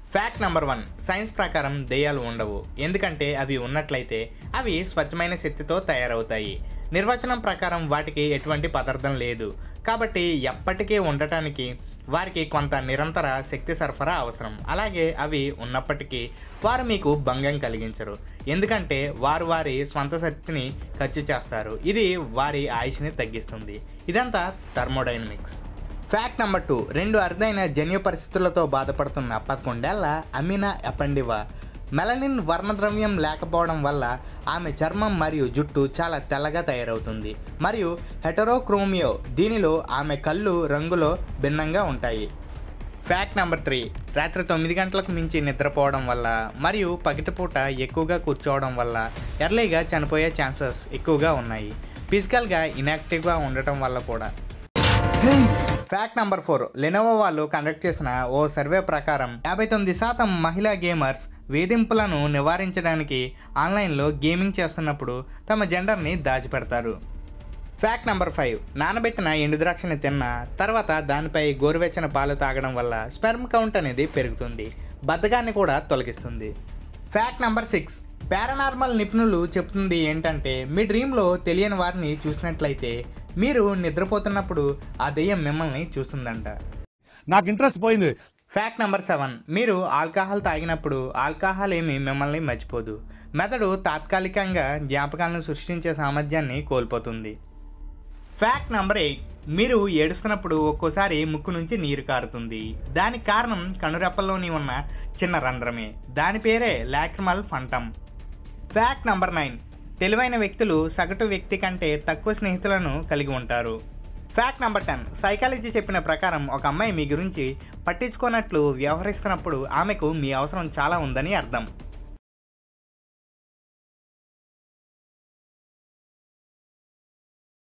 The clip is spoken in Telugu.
ఫ్యాక్ట్ నెంబర్ వన్ సైన్స్ ప్రకారం దెయ్యాలు ఉండవు ఎందుకంటే అవి ఉన్నట్లయితే అవి స్వచ్ఛమైన శక్తితో తయారవుతాయి నిర్వచనం ప్రకారం వాటికి ఎటువంటి పదార్థం లేదు కాబట్టి ఎప్పటికీ ఉండటానికి వారికి కొంత నిరంతర శక్తి సరఫరా అవసరం అలాగే అవి ఉన్నప్పటికీ వారు మీకు భంగం కలిగించరు ఎందుకంటే వారు వారి స్వంత శక్తిని ఖర్చు చేస్తారు ఇది వారి ఆయుష్ని తగ్గిస్తుంది ఇదంతా థర్మోడైనమిక్స్ ఫ్యాక్ట్ నెంబర్ టూ రెండు అరుదైన జన్యు పరిస్థితులతో బాధపడుతున్న పదకొండేళ్ల అమీనా ఎపండివా మెలనిన్ వర్ణద్రవ్యం లేకపోవడం వల్ల ఆమె చర్మం మరియు జుట్టు చాలా తెల్లగా తయారవుతుంది మరియు హెటరోక్రోమియో దీనిలో ఆమె కళ్ళు రంగులో భిన్నంగా ఉంటాయి ఫ్యాక్ట్ నెంబర్ త్రీ రాత్రి తొమ్మిది గంటలకు మించి నిద్రపోవడం వల్ల మరియు పగటిపూట ఎక్కువగా కూర్చోవడం వల్ల ఎర్లీగా చనిపోయే ఛాన్సెస్ ఎక్కువగా ఉన్నాయి ఫిజికల్గా ఇన్యాక్టివ్గా ఉండటం వల్ల కూడా ఫ్యాక్ట్ నెంబర్ ఫోర్ లెనోవో వాళ్ళు కండక్ట్ చేసిన ఓ సర్వే ప్రకారం యాభై తొమ్మిది శాతం మహిళా గేమర్స్ వేధింపులను నివారించడానికి ఆన్లైన్లో గేమింగ్ చేస్తున్నప్పుడు తమ జెండర్ని దాచిపెడతారు ఫ్యాక్ట్ నెంబర్ ఫైవ్ నానబెట్టిన ఎండు ద్రాక్షని తిన్న తర్వాత దానిపై గోరువెచ్చని పాలు తాగడం వల్ల స్పెర్మ్ కౌంట్ అనేది పెరుగుతుంది బద్ధకాన్ని కూడా తొలగిస్తుంది ఫ్యాక్ట్ నెంబర్ సిక్స్ పారానార్మల్ నిపుణులు చెప్తుంది ఏంటంటే మీ డ్రీమ్లో తెలియని వారిని చూసినట్లయితే మీరు నిద్రపోతున్నప్పుడు ఆ దెయ్యం మిమ్మల్ని చూస్తుందంట నాకు ఇంట్రెస్ట్ పోయింది ఫ్యాక్ట్ నెంబర్ సెవెన్ మీరు ఆల్కహాల్ తాగినప్పుడు ఆల్కహాల్ ఏమి మిమ్మల్ని మర్చిపోదు మెదడు తాత్కాలికంగా జ్ఞాపకాలను సృష్టించే సామర్థ్యాన్ని కోల్పోతుంది ఫ్యాక్ట్ నెంబర్ ఎయిట్ మీరు ఏడుస్తున్నప్పుడు ఒక్కోసారి ముక్కు నుంచి నీరు కారుతుంది దానికి కారణం కనురెప్పల్లోని ఉన్న చిన్న రంధ్రమే దాని పేరే lacrimal punctum fact number nine తెలివైన వ్యక్తులు సగటు వ్యక్తి కంటే తక్కువ స్నేహితులను కలిగి ఉంటారు ఫ్యాక్ట్ నెంబర్ టెన్ సైకాలజీ చెప్పిన ప్రకారం ఒక అమ్మాయి మీ గురించి పట్టించుకోనట్లు వ్యవహరిస్తున్నప్పుడు ఆమెకు మీ అవసరం చాలా ఉందని అర్థం